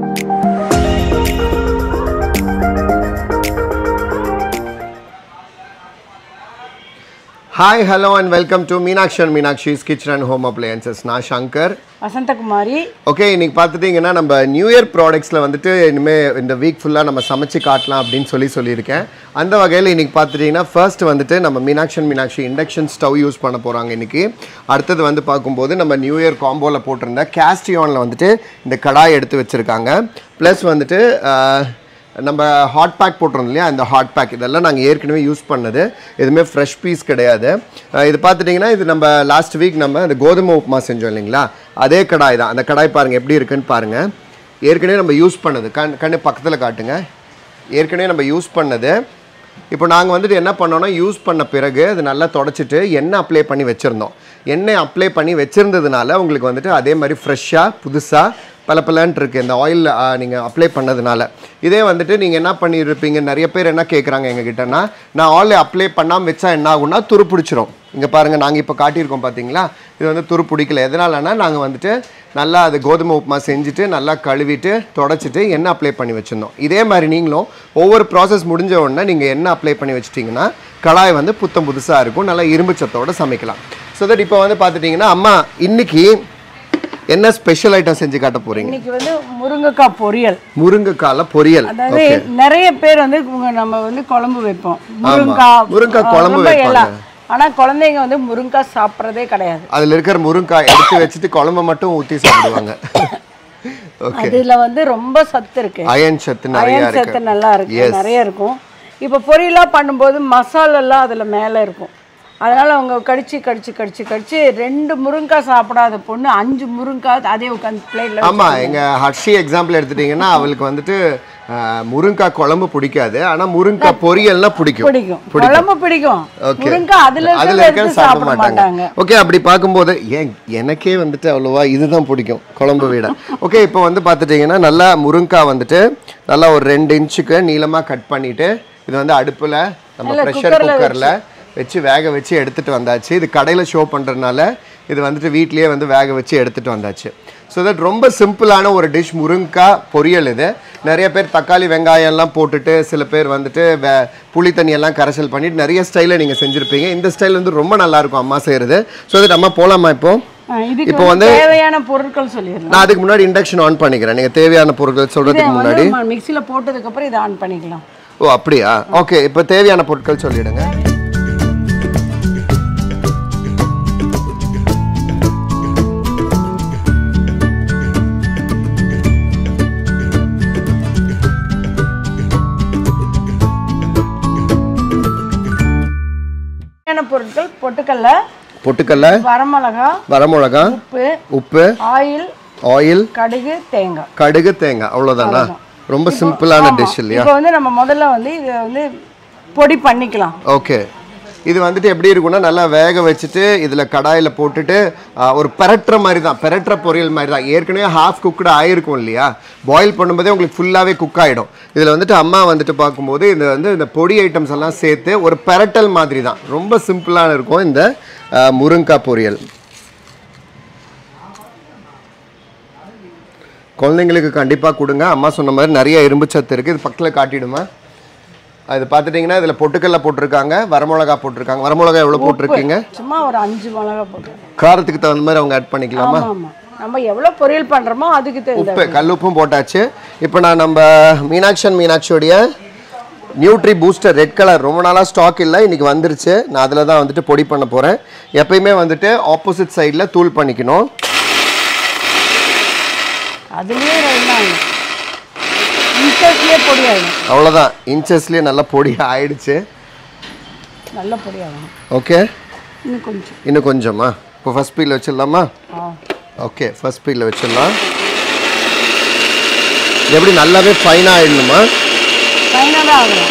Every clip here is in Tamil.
Hi hello and welcome to Meenakshi and Meenakshi's kitchen and home appliances நான் சங்கர் வசந்தகுமாரி ஓகே இன்னைக்கு பார்த்துட்டிங்கன்னா நம்ம நியூ இயர் ப்ராடக்ட்ஸில் வந்துட்டு இனிமேல் இந்த வீக் ஃபுல்லாக நம்ம சமைச்சு காட்டலாம் அப்படின்னு சொல்லி சொல்லியிருக்கேன் அந்த வகையில் இன்னைக்கு பார்த்துட்டிங்கன்னா ஃபர்ஸ்ட் வந்துட்டு நம்ம Meenakshi and Meenakshi induction stove use பண்ண போகிறாங்க இன்னைக்கு அடுத்தது வந்து பார்க்கும்போது நம்ம நியூ இயர் காம்போவில் போட்டிருந்த கேஸ்டியானில் வந்துட்டு இந்த கடாய் எடுத்து வச்சுருக்காங்க ப்ளஸ் வந்துட்டு ஆஹ், நம்ம ஹாட் பேக் போட்டிருந்தோம் இல்லையா இந்த ஹாட் பேக் இதெல்லாம் நாங்கள் ஏற்கனவே யூஸ் பண்ணது எதுவுமே ஃப்ரெஷ் பீஸ் கிடையாது அஹ் இது பார்த்துட்டிங்கன்னா இது நம்ம லாஸ்ட் வீக் நம்ம இந்த கோதுமை உப்புமா செஞ்சோம் இல்லைங்களா அதே கடாய் தான் அந்த கடாய் பாருங்கள் எப்படி இருக்குன்னு பாருங்கள் ஏற்கனவே நம்ம யூஸ் பண்ணது கண் கண்ணு பக்கத்தில் காட்டுங்க ஏற்கனவே நம்ம யூஸ் பண்ணது இப்போ நாங்கள் வந்துட்டு என்ன பண்ணோம்னா யூஸ் பண்ண பிறகு அது நல்லா தொடச்சிட்டு எண்ணெய் அப்ளை பண்ணி வச்சுருந்தோம் எண்ணெய் அப்ளை பண்ணி வச்சுருந்ததுனால உங்களுக்கு வந்துட்டு அதே மாதிரி ஃப்ரெஷ்ஷாக புதுசாக பல பலன்ட்டு இருக்குது இந்த ஆயில் நீங்கள் அப்ளை பண்ணதுனால இதே வந்துட்டு நீங்கள் என்ன பண்ணியிருப்பீங்க நிறைய பேர் என்ன கேட்குறாங்க எங்ககிட்டனா நான் ஆயில் அப்ளை பண்ணாமல் வச்சா என்ன ஆகும்னா துரு பிடிச்சிரும் இங்கே பாருங்கள் நாங்கள் இப்போ காட்டியிருக்கோம் பார்த்தீங்களா இது வந்து துரு பிடிக்கல எதனாலனா நாங்கள் வந்துட்டு நல்லா அது கோதுமை உப்புமா செஞ்சுட்டு நல்லா கழுவிட்டு தொடச்சிட்டு எண்ணெய் அப்ளை பண்ணி வச்சுருந்தோம் இதே மாதிரி நீங்களும் ஒவ்வொரு ப்ராசஸ் முடிஞ்ச உடனே நீங்கள் எண்ணெய் அப்ளை பண்ணி வச்சிட்டிங்கன்னா கடாய் வந்து புத்தம் புதுசாக இருக்கும் நல்லா இரும்பு சத்தோட சமைக்கலாம் ஸோ தட் இப்போ வந்து பார்த்துட்டிங்கன்னா அம்மா இன்னைக்கு என்ன ஸ்பெஷல் ஐட்டம் செஞ்சு காட்ட போறீங்க இன்னைக்கு வந்து முருங்கைக்காய் பொரியல் முருங்கைக்கால பொரியல் அதாவது நிறைய பேர் வந்து உங்க நம்ம வந்து குழம்பு வைப்போம் முருங்கைக்காய் முருங்கைக்காய் ஆ, குழம்பு ரொம்ப வைப்பாங்க. எல்லாம் ஆனா குழந்தைங்க வந்து முருங்கைக்காய் சாப்பிட்றதே கிடையாது அதுல இருக்கிற முருங்கைக்காய் எடுத்து வச்சுட்டு குழம்பு மட்டும் ஊத்தி சாப்பிடுவாங்க ஓகே அதுல வந்து ரொம்ப சத்து இருக்கு அயன் சத்து நிறைய அயன் சத்து இருக்கு நல்லா இருக்கு நிறைய இருக்கும் இப்போ பொரியலா பண்ணும்போது மசாலெல்லாம் அதுல மேல இருக்கும் அதனால அவங்க கடிச்சு கடிச்சு கடிச்சு கடிச்சு ரெண்டு முருங்கைக்காய் சாப்பிடாத பொண்ணு அஞ்சு முருங்கைக்காய் அதே உட்காந்து பிளேட்ல ஆமா எங்க ஹர்ஷி எக்ஸாம்பிள் எடுத்துட்டீங்கன்னா அவளுக்கு வந்துட்டு அஹ், முருங்கைக்காய் குழம்பு பிடிக்காது ஆனா முருங்கைக்காய் பொரியல்னா பிடிக்கும் பிடிக்கும் குழம்பு பிடிக்கும் ஓகே முருங்கைக்காய் அதுல அதுல இருக்கிறத இருக்க எடுத்து சாப்பிட சாப்பிட மாட்டாங்க மாட்டாங்க ஓகே அப்படி பார்க்கும்போது ஏன் எனக்கே வந்துட்டு அவ்வளோவா இதுதான் பிடிக்கும் குழம்பு விட ஓகே இப்போ வந்து பார்த்துட்டிங்கன்னா நல்லா முருங்கைக்காய் வந்துட்டு நல்லா ஒரு ரெண்டு இன்ச்சுக்கு நீளமாக கட் பண்ணிட்டு இது வந்து அடுப்பில் நம்ம ப்ரெஷர் குக்கரில் வச்சு வேக வச்சு எடுத்துட்டு வந்தாச்சு இது கடையில் ஷோ பண்ணுறதுனால இது வந்துட்டு வீட்லயே வந்து வேக வச்சு எடுத்துட்டு வந்தாச்சு ஸோ தட் ரொம்ப சிம்பிளான ஒரு டிஷ் முருங்கைக்காய் பொரியல் இது நிறைய பேர் தக்காளி வெங்காயம் எல்லாம் போட்டுட்டு சில பேர் வந்துட்டு வே புளி தண்ணியெல்லாம் கரைசல் பண்ணிட்டு நிறைய ஸ்டைலில் நீங்கள் செஞ்சுருப்பீங்க இந்த ஸ்டைல் வந்து ரொம்ப நல்லா இருக்கும் அம்மா செய்கிறது ஸோ தட் அம்மா போகலாமா இப்போ ஆ, இதுக்கு இப்போ வந்து தேவையான பொருட்கள் சொல்லிடலாம் நான் அதுக்கு முன்னாடி இண்டக்ஷன் ஆன் பண்ணிக்கிறேன் நீங்கள் தேவையான பொருட்கள் சொல்கிறதுக்கு முன்னாடி வந்து மிக்சியில போட்டதுக்கு அப்புறம் இதை ஆன் பண்ணிக்கலாம் ஓ அப்படியா ஓகே இப்போ தேவையான பொருட்கள் சொல்லிடுங்க தேவையான பொருட்கள் பொட்டுக்கல்ல பொட்டுக்கல்ல வரமிளகா வரமிளகா உப்பு உப்பு ஆயில் ஆயில் கடுகு தேங்காய் கடுகு தேங்காய் அவ்வளோதானா ரொம்ப சிம்பிளான டிஷ் இல்லையா இப்போ வந்து நம்ம முதல்ல வந்து இதை வந்து பொடி பண்ணிக்கலாம் ஓகே இது வந்துட்டு எப்படி இருக்கும்னா நல்லா வேக வச்சுட்டு இதில் கடாயில் போட்டுட்டு ஆ, ஒரு பெரட்டுற மாதிரி தான் பெரட்டுற பொரியல் மாதிரி தான் ஏற்கனவே ஹாஃப் குக்குடு ஆயிருக்கும் இல்லையா பாயில் பண்ணும்போதே உங்களுக்கு ஃபுல்லாகவே குக் ஆகிடும் இதில் வந்துட்டு அம்மா வந்துட்டு பார்க்கும்போது இது வந்து இந்த பொடி ஐட்டம்ஸ் எல்லாம் சேர்த்து ஒரு பெரட்டல் மாதிரி தான் ரொம்ப சிம்பிளான இருக்கும் இந்த ஆ, முருங்கைக்காய் பொரியல் குழந்தைங்களுக்கு கண்டிப்பாக கொடுங்க அம்மா சொன்ன மாதிரி நிறைய இரும்பு சத்து இருக்குது இது பக்கத்தில் காட்டிடுமா அது பார்த்துட்டிங்கன்னா இதில் பொட்டுக்கல்ல போட்டிருக்காங்க வரமிளகா போட்டிருக்காங்க வரமிளகா எவ்வளோ போட்டிருக்கீங்க சும்மா ஒரு அஞ்சு மிளகா போட்டு காரத்துக்கு தகுந்த மாதிரி அவங்க ஆட் பண்ணிக்கலாமா ஆமா ஆமா நம்ம எவ்வளவு பொரியல் பண்றோமோ அதுக்கு தகுந்த உப்பு கல் உப்பும் போட்டாச்சு இப்போ நான் நம்ம மீனாட்சன் மீனாட்சியோடைய நியூட்ரி பூஸ்டர் ரெட் கலர் ரொம்ப நாளாக ஸ்டாக் இல்லை இன்னைக்கு வந்துருச்சு நான் அதில் தான் வந்துட்டு பொடி பண்ண போகிறேன் எப்பயுமே வந்துட்டு ஆப்போசிட் சைடில் தூள் பண்ணிக்கணும் அதுலயே ரெண்டாங்க இன்ச்சஸ்லயே பொடி ஆகும் அவ்வளோதான் இன்ச்சஸ்லேயே நல்லா பொடி ஆயிடுச்சு நல்ல பொடி ஆகும் ஓகே இன்னும் கொஞ்சம் இன்னும் கொஞ்சமா இப்போ ஃபஸ்ட் பீல் வச்சிடலாமா ஆ ஓகே ஃபர்ஸ்ட் பீலில் வச்சிடலாம் இது எப்படி நல்லாவே ஃபைனாக ஆயிடணுமா ஃபைனாக தான் ஆகலாம்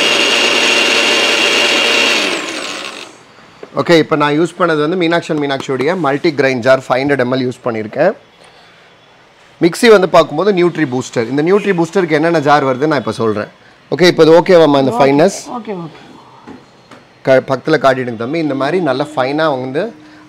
ஓகே இப்போ நான் யூஸ் பண்ணது வந்து மீனாட்சன் மீனாட்சியோடைய multi grind jar five hundred ML use பண்ணியிருக்கேன் மிக்ஸி வந்து பார்க்கும்போது நியூட்ரி பூஸ்டர் இந்த நியூட்ரி பூஸ்டருக்கு என்னென்ன ஜார் வருது நான் இப்போ சொல்கிறேன் ஓகே இப்போ இது ஓகேவாம்மா இந்த ஃபைனஸ் ஓகே ஓகே க பக்கத்தில் காட்டிடுங்க தம்பி இந்த மாதிரி நல்ல ஃபைனாக வந்து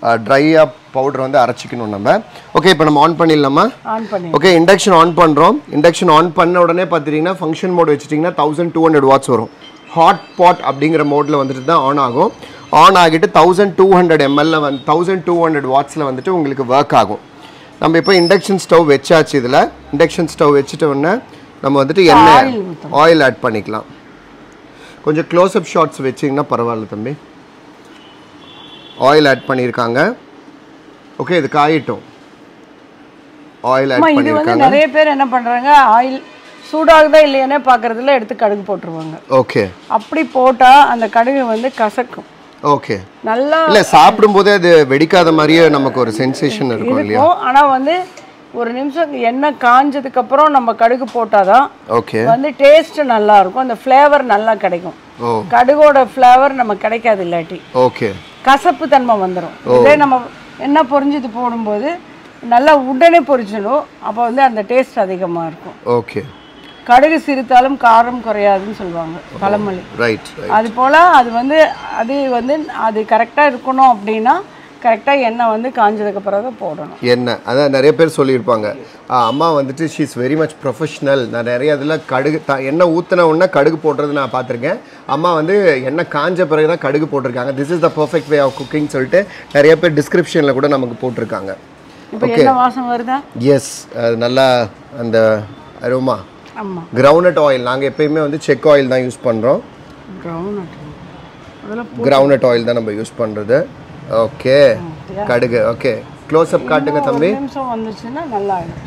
ட்ரையாக பவுடர் வந்து அரைச்சிக்கணும் நம்ம ஓகே இப்போ நம்ம ஆன் பண்ணிடலாமா ஆன் பண்ணி ஓகே இண்டக்ஷன் ஆன் பண்ணுறோம் இண்டக்ஷன் ஆன் பண்ண உடனே பார்த்தீங்கன்னா ஃபங்க்ஷன் மோட் வச்சுட்டிங்கன்னா தௌசண்ட் டூ ஹண்ட்ரட் வாட்ஸ் வரும் ஹாட் பாட் அப்படிங்கிற மோடில் வந்துட்டு தான் ஆன் ஆகும் ஆன் ஆகிட்டு தௌசண்ட் டூ ஹண்ட்ரட் எம்எல்ல வந்து தௌசண்ட் டூ ஹண்ட்ரட் வாட்ஸில் வந்துட்டு உங்களுக்கு ஒர்க் ஆகும் நம்ம இப்போ இண்டக்ஷன் ஸ்டவ் வச்சாச்சு இதில் இண்டக்ஷன் ஸ்டவ் வச்சுட்ட உடனே நம்ம வந்துட்டு எண்ணெய் Oil ஊத்தணும். ஆயில் ஆட் பண்ணிக்கலாம் கொஞ்சம் க்ளோஸ்அப் ஷாட்ஸ் வச்சிங்கன்னா பரவாயில்ல தம்பி ஆயில் ஆட் பண்ணியிருக்காங்க ஓகே இது காயட்டும் ஆயில் ஆட் அம்மா இது வந்து பண்ணியிருக்காங்க நிறைய பேர் என்ன பண்றாங்க ஆயில் சூடாகுதா இல்லையானே பார்க்கறதுல எடுத்து கடுகு போட்டுருவாங்க ஓகே அப்படி போட்டா அந்த கடுகு வந்து கசக்கும் ஓகே நல்லா இல்ல சாப்பிடும்போதே அது வெடிக்காத மாதிரியே நமக்கு ஒரு சென்சேஷன் இருக்கும் இல்லையா இருக்கும் ஆனா வந்து ஒரு நிமிஷம் எண்ணெய் காஞ்சதுக்கு அப்புறம் நம்ம கடுகு போட்டாதான் ஓகே வந்து டேஸ்ட் நல்லா இருக்கும் அந்த ஃப்ளேவர் நல்லா கிடைக்கும் ஓ கடுகோட ஃப்ளேவர் நம்ம கிடைக்காது இல்லாட்டி ஓகே கசப்பு தன்மை வந்துடும் இதே நம்ம எண்ணெய் பொரிஞ்சது போடும்போது நல்லா உடனே பொரிச்சிடும் அப்போ வந்து அந்த டேஸ்ட் அதிகமாக இருக்கும் ஓகே கடுகு சிரித்தாலும் காரம் குறையாதுன்னு சொல்லுவாங்க பழமொழி ரைட் ரைட் அது போல் அது வந்து அது வந்து அது கரெக்டாக இருக்கணும் அப்படின்னா கரெக்டாக எண்ணெய் வந்து காஞ்சதுக்கு பிறகு போடணும் என்ன அதான் நிறைய பேர் சொல்லியிருப்பாங்க ஆ, அம்மா வந்துட்டு she is very much professional நான் நிறைய இதில் கடுகு த எண்ணெய் ஊற்றின உடனே கடுகு போடுறது நான் பார்த்துருக்கேன் அம்மா வந்து எண்ணெய் காஞ்ச பிறகு தான் கடுகு போட்டிருக்காங்க this is the perfect way of cooking சொல்லிட்டு நிறைய பேர் டிஸ்கிரிப்ஷனில் கூட நமக்கு போட்டிருக்காங்க இப்போ என்ன வாசம் வருதா எஸ் அது நல்லா அந்த அரோமா ஆமாம் கிரவுனட் ஆயில் நாங்கள் எப்பயுமே வந்து செக் ஆயில் தான் யூஸ் பண்ணுறோம் ப்ரௌன் அதில் கிரவுனட் ஆயில் தான் நம்ம யூஸ் பண்ணுறது ஓகே கடுகு ஓகே க்ளோஸ் அப் காட்டுங்க தம்பி ஒரு நிமிஷம் வந்துச்சுன்னா நல்லா ஆயிடும்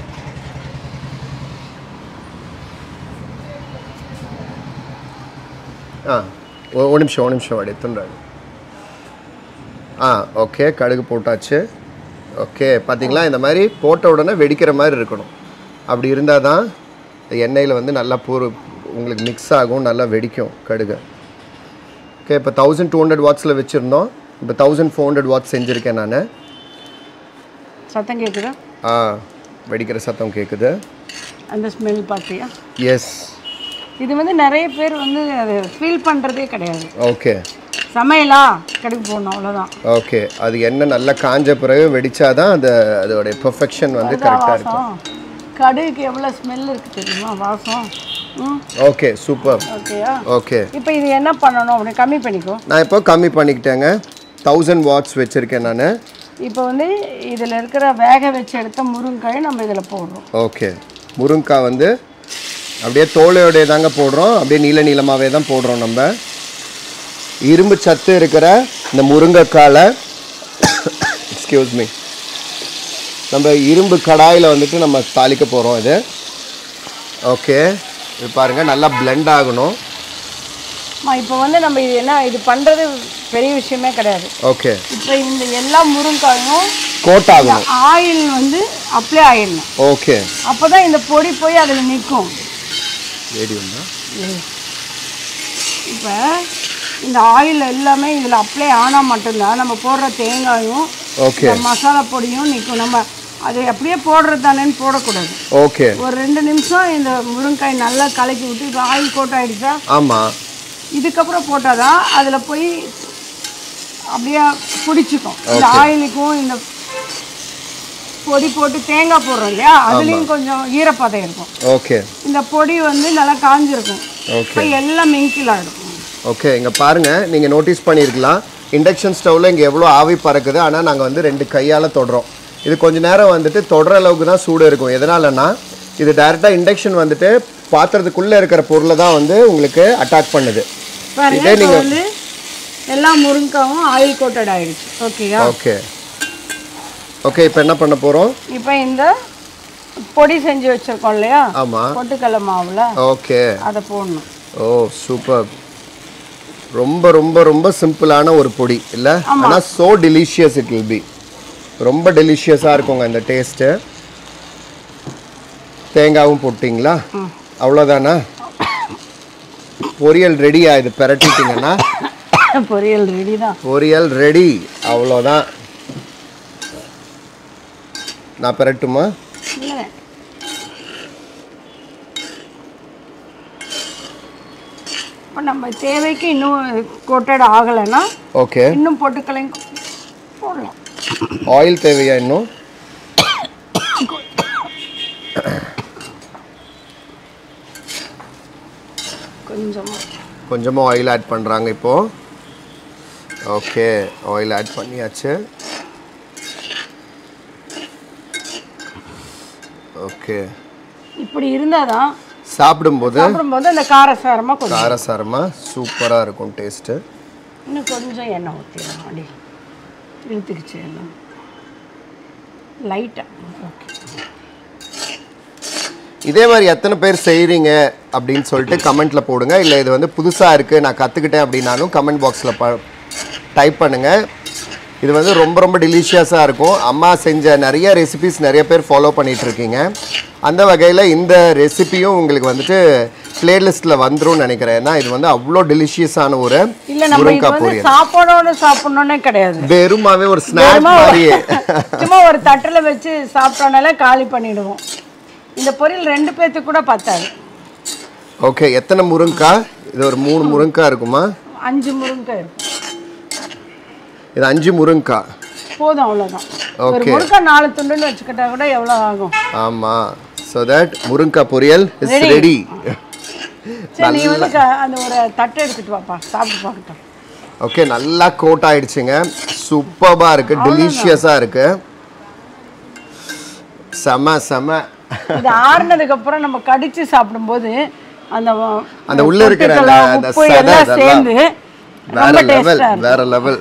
ஆ ஒ- ஒரு நிமிஷம் ஒரு நிமிஷம் வாடி எத்துன்றாரு ஆ ஓகே கடுகு போட்டாச்சு ஓகே பார்த்தீங்களா இந்த மாதிரி போட்ட உடனே வெடிக்கிற மாதிரி இருக்கணும் அப்படி இருந்தால் தான் எண்ணெயில் வந்து நல்லா பூரு உங்களுக்கு மிக்ஸ் ஆகும் நல்லா வெடிக்கும் கடுகு ஓகே இப்போ தௌசண்ட் டூ ஹண்ட்ரட் வாட்ஸில் வச்சுருந்தோம் இப்போ தௌசண்ட் ஃபோர் ஹண்ட்ரட் வாட்ஸ் செஞ்சுருக்கேன் நான் சத்தம் கேட்குதா ஆ வெடிக்கிற சத்தம் கேட்குது அந்த ஸ்மெல் பார்த்தியா எஸ் இது வந்து நிறைய பேர் வந்து அது ஃபீல் பண்ணுறதே கிடையாது ஓகே சமையலா கடுகு போடணும் அவ்வளோதான் ஓகே அது எண்ணெய் நல்லா காஞ்ச பிறகு வெடிச்சாதான் அந்த அதோடைய பெர்ஃபெக்ஷன் வந்து கரெக்டாக இருக்கும் வாசம் கடுகுக்கு எவ்வளோ ஸ்மெல் இருக்குது தெரியுமா வாசம் ம் ஓகே சூப்பர் ஓகேயா ஓகே இப்போ இது என்ன பண்ணணும் அப்படின்னு கம்மி பண்ணிக்கோ நான் இப்போ கம்மி பண்ணிக்கிட்டேங்க தௌசண்ட் வாட்ஸ் வச்சுருக்கேன் நான் இப்போ வந்து இதில் இருக்கிற வேக வச்சு எடுத்த முருங்காயை நம்ம இதில் போடுறோம் ஓகே முருங்கைக்காய் வந்து அப்படியே தோலையோடைய தாங்க போடுறோம் அப்படியே நீல நீளமாகவே தான் போடுறோம் நம்ம இரும்பு சத்து இருக்கிற இந்த முருங்கைக்கால எக்ஸ்கியூஸ் மீ நம்ம இரும்பு கடாயில் வந்துட்டு நம்ம தாளிக்க போகிறோம் இது ஓகே இது பாருங்கள் நல்லா blend ஆகணும் அம்மா இப்போ வந்து நம்ம இது என்ன இது பண்ணுறது பெரிய விஷயமே கிடையாது ஓகே இப்போ இந்த எல்லா முருங்காயும் கோட் ஆகணும் ஆயில் வந்து அப்ளை ஆயிடணும் ஓகே அப்போ தான் இந்த பொடி போய் அதில் நிற்கும் ரேடியம் தான் இப்போ இந்த ஆயில் எல்லாமே இதில் அப்ளை ஆனால் மட்டும்தான் நம்ம போடுற தேங்காயும் ஓகே இந்த மசாலா பொடியும் நிற்கும் நம்ம அது அப்படியே போடுறது தானேன்னு போடக்கூடாது ஓகே ஒரு ரெண்டு நிமிஷம் இந்த முருங்காய் நல்லா கலக்கி விட்டு இப்போ ஆயில் கோட் ஆகிடுச்சா ஆமாம் இதுக்கப்புறம் போட்டால் தான் அதில் போய் அப்படியே பிடிச்சிக்கும் இந்த ஆயிலுக்கும் இந்த பொடி போட்டு தேங்காய் போடுறோம் இல்லையா அதுலேயும் கொஞ்சம் ஈரப்பதம் இருக்கும் ஓகே இந்த பொடி வந்து நல்லா காஞ்சிருக்கும் ஓகே இப்போ எல்லாம் மிங்கில் ஆகிடும் ஓகே இங்கே பாருங்கள் நீங்கள் நோட்டீஸ் பண்ணியிருக்கலாம் இண்டக்ஷன் ஸ்டவ்வில் இங்கே எவ்வளோ ஆவி பறக்குது ஆனால் நாங்கள் வந்து ரெண்டு கையால் தொடுறோம் இது கொஞ்ச நேரம் வந்துட்டு தொடுற அளவுக்கு தான் சூடு இருக்கும் எதனாலனா இது டைரெக்டாக இண்டக்ஷன் வந்துட்டு பாத்திரத்துக்குள்ளே இருக்கிற பொருளை தான் வந்து உங்களுக்கு அட்டாக் பண்ணுது பாருங்க இதே இப்போ நீங்கள் வந்து எல்லா முருங்காவும் ஆயில் கோட்டட் ஆயிடுச்சு ஓகேயா ஓகே ஓகே இப்போ என்ன பண்ண போகிறோம் இப்போ இந்த பொடி செஞ்சு வச்சிருக்கோம் இல்லையா ஆமாம் பொட்டுக்கடலை மாவுல ஓகே அதை போடணும் ஓ சூப்பர் ரொம்ப ரொம்ப ரொம்ப சிம்பிளான ஒரு பொடி இல்லை ஆனால் so delicious it will be ரொம்ப டெலிஷியஸாக இருக்குங்க இந்த டேஸ்ட்டு தேங்காவும் போட்டிங்களா அவ்வளோதானா பொரியல் ரெடியா இது பிரட்டிட்டிங்கன்னா பொரியல் ரெடி தான் பொரியல் ரெடி அவ்வளோதான் நான் பிரட்டுமா இல்லை இப்போ நம்ம தேவைக்கு இன்னும் கோட்டட் ஆகலைன்னா ஓகே இன்னும் பொட்டுக்களையும் போடலாம் ஆயில் தேவையா இன்னும் கொஞ்சமாக கொஞ்சமாக ஆயில் ஆட் பண்ணுறாங்க இப்போது ஓகே ஆயில் ஆட் பண்ணியாச்சு ஓகே இப்படி இருந்தால் தான் சாப்பிடும்போது சாப்பிடும்போது அந்த காரசாரமாக கொஞ்சம் காரசாரமாக சூப்பராக இருக்கும் டேஸ்ட்டு இன்னும் கொஞ்சம் எண்ணெய் ஊற்றிடலாம் அடி இழுத்துக்குச்சு எல்லாம் லைட்டாக ஓகே இதே மாதிரி எத்தனை பேர் செய்கிறீங்க அப்படின்னு சொல்லிட்டு கமெண்ட்டில் போடுங்க இல்லை இது வந்து புதுசாக இருக்குது நான் கற்றுக்கிட்டேன் அப்படின்னாலும் கமெண்ட் பாக்ஸில் ப டைப் பண்ணுங்கள் இது வந்து ரொம்ப ரொம்ப டெலிஷியஸாக இருக்கும் அம்மா செஞ்ச நிறைய ரெசிபிஸ் நிறைய பேர் ஃபாலோ பண்ணிட்டு இருக்கீங்க அந்த வகையில் இந்த ரெசிபியும் உங்களுக்கு வந்துட்டு பிளேலிஸ்ட்டில் வந்துரும்னு நினைக்கிறேன் ஏன்னா இது வந்து அவ்வளோ டெலிஷியஸான ஒரு இல்லை நம்ம இது முருங்கா வந்து பொரியல் சாப்பாடோட சாப்பிடணுன்னே கிடையாது வெறுமாவே ஒரு ஸ்நாக் சும்மா மாதிரியே சும்மா ஒரு தட்டில் வச்சு சாப்பிட்டோன்னால காலி பண்ணிடுவோம் இந்த பொரியல் ரெண்டு பேர்த்துக்கு கூட பத்தாது ஓகே எத்தனை முருங்கா இது ஒரு மூணு முருங்கா இருக்குமா அஞ்சு முருங்கை இருக்கும் இது அஞ்சு முருங்கா போதும் அவ்வளோதான் ஒரு Okay. முருங்கை நாலு துண்டுன்னு வச்சுக்கிட்டா கூட எவ்வளோ ஆகும் ஆமாம் ஸோ தட் முருங்கா பொரியல் இஸ் Ready. ரெடி சரி நீ வந்து க- அந்த ஒரு தட்டை எடுத்துட்டு வாப்பா சாப்பிட்டு பார்க்கட்டும் ஓகே நல்லா கோட் ஆயிடுச்சுங்க சூப்பராக இருக்கு டெலிஷியஸாக இருக்கு செம செம இது ஆறுனதுக்கு அப்புறம் நம்ம கடிச்சு சாப்பிடும்போது அந்த வ- அந்த உள்ள இருக்கிற அந்த பொட்டுக்கடலை, அந்த உப்பு சதை எல்லாம் இதெல்லாம் சேர்ந்து வேற ரொம்ப லெவல் டேஸ்டா இருக்கும் வேற லெவல்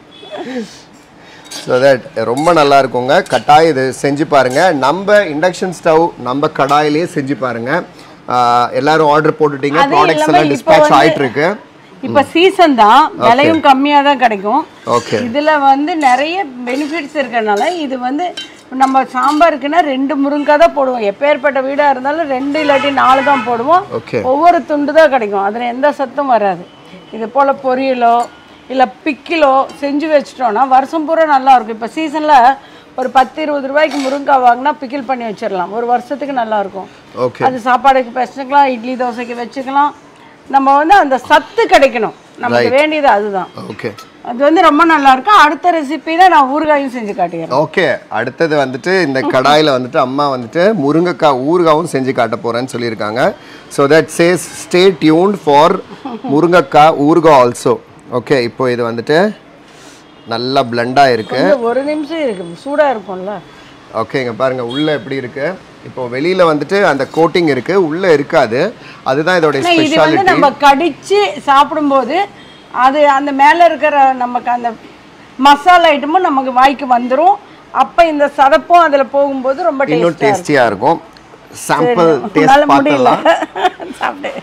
ஸோ தட் ரொம்ப நல்லா இருக்குங்க கட்டாயம் இது செஞ்சு பாருங்க நம்ம இண்டக்ஷன் ஸ்டவ் நம்ம கடாயிலேயே செஞ்சு பாருங்க ஆஹ் எல்லாரும் ஆர்டர் போட்டுட்டீங்க அது ப்ராடக்ட்ஸ் இல்லாம எல்லாம் இப்போ டிஸ்பேச் வந்து- ஆயிட்டு இருக்கு இப்ப சீசன் தான் விலையும் கம்மியா தான் கிடைக்கும் ஓகே இதுல வந்து நிறைய பெனிஃபிட்ஸ் இருக்கறனால இது வந்து நம்ம சாம்பாருக்குன்னா ரெண்டு முருங்காய் தான் போடுவோம் எப்பேற்பட்ட வீடா இருந்தாலும் ரெண்டு இல்லாட்டி நாலு தான் போடுவோம் ஓகே ஒவ்வொரு துண்டு தான் கிடைக்கும் அதுல எந்த சத்தும் வராது இது போல பொரியலோ இல்ல பிக்கிலோ செஞ்சு வச்சிட்டோம்னா வருஷம் பூரா நல்லா இருக்கும் இப்ப சீசன்ல ஒரு பத்து இருபது ரூபாய்க்கு முருங்காய் வாங்கினா பிக்கில் பண்ணி வச்சிடலாம் ஒரு வருஷத்துக்கு நல்லா இருக்கும் ஓகே அது சாப்பாடுக்கு வச்சுக்கலாம் இட்லி தோசைக்கு வச்சுக்கலாம் நம்ம வந்து அந்த சத்து கிடைக்கணும் நமக்கு வேண்டியது அதுதான் ஓகே அது வந்து ரொம்ப நல்லா இருக்கும் அடுத்த ரெசிபி தான் நான் ஊறுகாயும் செஞ்சு காட்டுகிறேன் ஓகே அடுத்தது வந்துட்டு இந்த கடாயில் வந்துட்டு அம்மா வந்துட்டு முருங்கைக்காய் ஊறுகாவும் செஞ்சு காட்ட போகிறேன்னு சொல்லியிருக்காங்க so that says stay tuned for முருங்கைக்காய் ஊறுகாய் ஆல்சோ ஓகே இப்போ இது வந்துட்டு நல்லா பிளெண்டாக இருக்கு கொஞ்சம் ஒரு நிமிஷம் இருக்கு சூடா இருக்கும்ல ஓகே இங்கே பாருங்கள் உள்ளே எப்படி இருக்கு இப்போ வெளியில் வந்துட்டு அந்த கோட்டிங் இருக்கு உள்ளே இருக்காது அதுதான் இதோட ஆனா இது வந்து ஸ்பெஷாலிட்டி நம்ம கடிச்சு சாப்பிடும்போது அது அந்த மேல இருக்கிற நமக்கு அந்த மசாலா ஐட்டமும் நமக்கு வாய்க்கு வந்துரும் அப்ப இந்த சதப்பும் அதுல போகும்போது ரொம்ப இன்னும் டேஸ்டா டேஸ்டியாக இருக்கும் சாம்பிள் உன்னால டேஸ்ட் முடியல பார்த்துடலாம் சாப்பிடு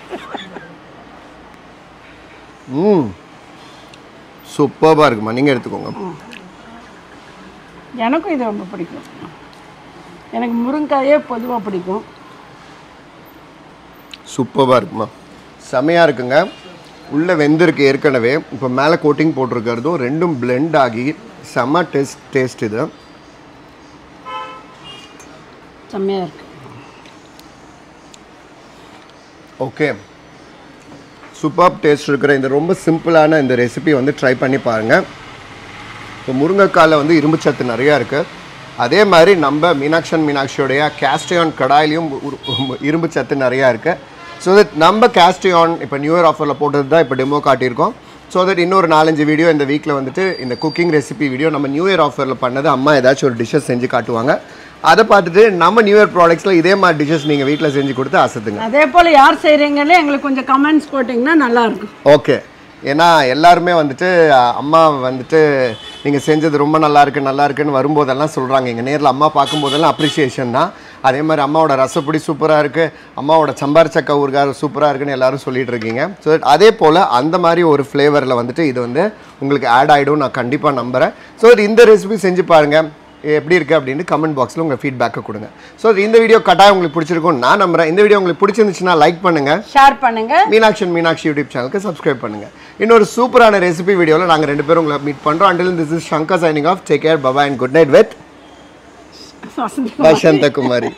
ம் சூப்பராக இருக்குமா நீங்கள் எடுத்துக்கோங்க எனக்கும் இது ரொம்ப பிடிக்கும் எனக்கு முருங்காயே பொதுவாக பிடிக்கும் சூப்பராக இருக்குமா செமையாக இருக்குங்க உள்ளே வெந்திருக்கு ஏற்கனவே இப்போ மேலே கோட்டிங் போட்டிருக்கிறதும் ரெண்டும் blend ஆகி செம்ம டேஸ்ட் டேஸ்ட் இது செம்மையாக இருக்கு ஓகே சூப்பர் டேஸ்ட் இருக்கிற இந்த ரொம்ப சிம்பிளான இந்த ரெசிபி வந்து ட்ரை பண்ணி பாருங்கள் இப்போ முருங்கைக்காயில் வந்து இரும்பு சத்து நிறையா இருக்குது அதே மாதிரி நம்ம மீனாட்சன் மீனாட்சியோடைய கேஸ்டியான் கடாயிலையும் உரு- இரும்பு சத்து நிறையா இருக்குது ஸோ தட் நம்ம கேஸ்டியான் இப்போ நியூ இயர் ஆஃபரில் போட்டது தான் இப்போ டெமோ காட்டியிருக்கோம் ஸோ தட் இன்னொரு நாலஞ்சு வீடியோ இந்த வீக்கில் வந்துட்டு இந்த குக்கிங் ரெசிபி வீடியோ நம்ம நியூ இயர் ஆஃபரில் பண்ணது அம்மா ஏதாச்சும் ஒரு டிஷ்ஷஸ் செஞ்சு காட்டுவாங்க அதை பார்த்துட்டு நம்ம நியூ இயர் ப்ராடக்ட்ஸில் இதே மாதிரி டிஷ்ஷஸ் நீங்கள் வீட்டில் செஞ்சு கொடுத்து அசத்துங்க அதே போல் யார் செய்கிறீங்கன்னு எங்களுக்கு கொஞ்சம் கமெண்ட்ஸ் போட்டிங்கன்னா நல்லா இருக்கும் ஓகே ஏன்னா எல்லாருமே வந்துட்டு அஹ், அம்மா வந்துட்டு நீங்கள் செஞ்சது ரொம்ப நல்லா இருக்கு நல்லா இருக்குன்னு வரும்போதெல்லாம் சொல்கிறாங்க இங்கே நேரில் அம்மா பார்க்கும்போதெல்லாம் அப்ரிசியேஷன் தான் அதே மாதிரி அம்மாவோட ரசப்பொடி சூப்பராக இருக்குது அம்மாவோட சம்பார் சக்கா ஊறுகாய் சூப்பராக இருக்குன்னு எல்லாரும் சொல்லிட்டு இருக்கீங்க ஸோ அதே போல் அந்த மாதிரி ஒரு ஃப்ளேவரில் வந்துட்டு இது வந்து உங்களுக்கு ஆட் ஆகிடும் நான் கண்டிப்பாக நம்புகிறேன் ஸோ இந்த ரெசிபி செஞ்சு பாருங்கள் எப்படி இருக்குது அப்படின்னு கமெண்ட் பாக்ஸில் உங்கள் ஃபீட்பேக்கை கொடுங்க ஸோ இந்த வீடியோ கட்டாயம் உங்களுக்கு பிடிச்சிருக்கும் நான் நம்புறேன் இந்த வீடியோ உங்களுக்கு பிடிச்சிருந்துச்சுன்னா லைக் பண்ணுங்கள் ஷேர் பண்ணுங்க மீனாட்சி மீனாட்சி யூடியூப் சேனலுக்கு சப்ஸ்கிரைப் பண்ணுங்க இன்னொரு சூப்பரான ரெசிபி வீடியோவில் நாங்கள் ரெண்டு பேரும் உங்களை மீட் பண்ணுறோம் until this is Shankar signing off take care பபா and good night with Vasantha Kumari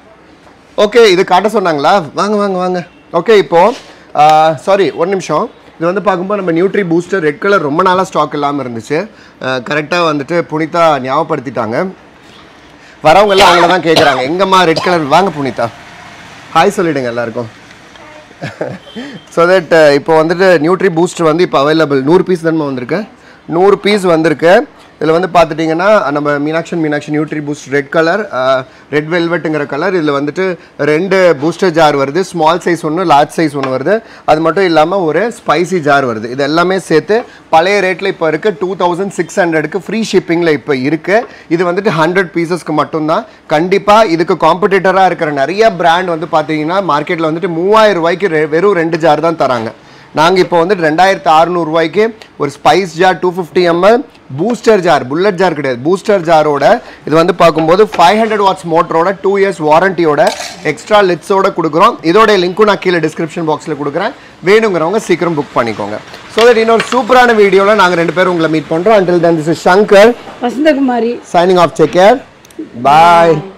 okay இது காட்ட சொன்னாங்களா வாங்க வாங்க வாங்க ஓகே இப்போ சாரி ஒரு நிமிஷம் இது வந்து பார்க்கும்போது நம்ம நியூட்ரி பூஸ்டர் ரெட் கலர் ரொம்ப நாளாக ஸ்டாக் இல்லாமல் இருந்துச்சு கரெக்டாக வந்துட்டு புனிதா ஞாபகப்படுத்திட்டாங்க வரவங்க எல்லாம் அவங்கள தான் கேட்குறாங்க எங்கம்மா ரெட் கலர் வாங்க புனிதா ஹாய் சொல்லிடுங்க எல்லாருக்கும் ஸோ தட் இப்போ வந்துட்டு நியூட்ரி பூஸ்டர் வந்து இப்போ அவைலபிள் நூறு பீஸ் தானே வந்திருக்கு நூறு பீஸ் வந்திருக்கு இதில் வந்து பார்த்துட்டிங்கன்னா நம்ம மீனாட்சன் Meenakshi nutri boost red colour red வெல்வெட்டுங்கிற கலர் இதில் வந்துட்டு ரெண்டு பூஸ்டர் ஜார் வருது ஸ்மால் சைஸ் ஒன்று லார்ஜ் சைஸ் ஒன்று வருது அது மட்டும் இல்லாமல் ஒரு ஸ்பைசி ஜார் வருது இது எல்லாமே சேர்த்து பழைய ரேட்டில் இப்போ இருக்குது டூ தௌசண்ட் சிக்ஸ் ஹண்ட்ரடுக்கு ஃப்ரீ ஷிப்பிங்கில் இப்போ இருக்குது இது வந்துட்டு ஹண்ட்ரட் பீசஸ்க்கு மட்டும்தான் கண்டிப்பாக இதுக்கு காம்படிட்டராக இருக்கிற நிறைய பிராண்ட் வந்து பார்த்தீங்கன்னா மார்க்கெட்டில் வந்துட்டு மூவாயிரம் ரூபாய்க்கு ரெ- வெறும் ரெண்டு ஜார் தான் தராங்க நாங்கள் இப்போ வந்து ரெண்டாயிரத்து அறுநூறுவாய்க்கு ஒரு spice jar two fifty ML booster jar bullet jar கிடையாது பூஸ்டர் ஜாரோட இது வந்து பார்க்கும்போது ஃபைவ் ஹண்ட்ரட் வாட்ஸ் மோட்டரோட டூ இயர்ஸ் வாரண்டியோட எக்ஸ்ட்ரா லிட்ஸோட கொடுக்குறோம் இதோட லிங்க்கும் நான் கீழே டிஸ்கிரிப்ஷன் பாக்ஸில் கொடுக்குறேன் வேணுங்கிறவங்க சீக்கிரம் புக் பண்ணிக்கோங்க ஸோ தட் இன்னொரு சூப்பரான வீடியோவில் நாங்கள் ரெண்டு பேரும் உங்களை மீட் பண்ணுறோம் until then this is Shankar Vasanthakumari signing off take care bye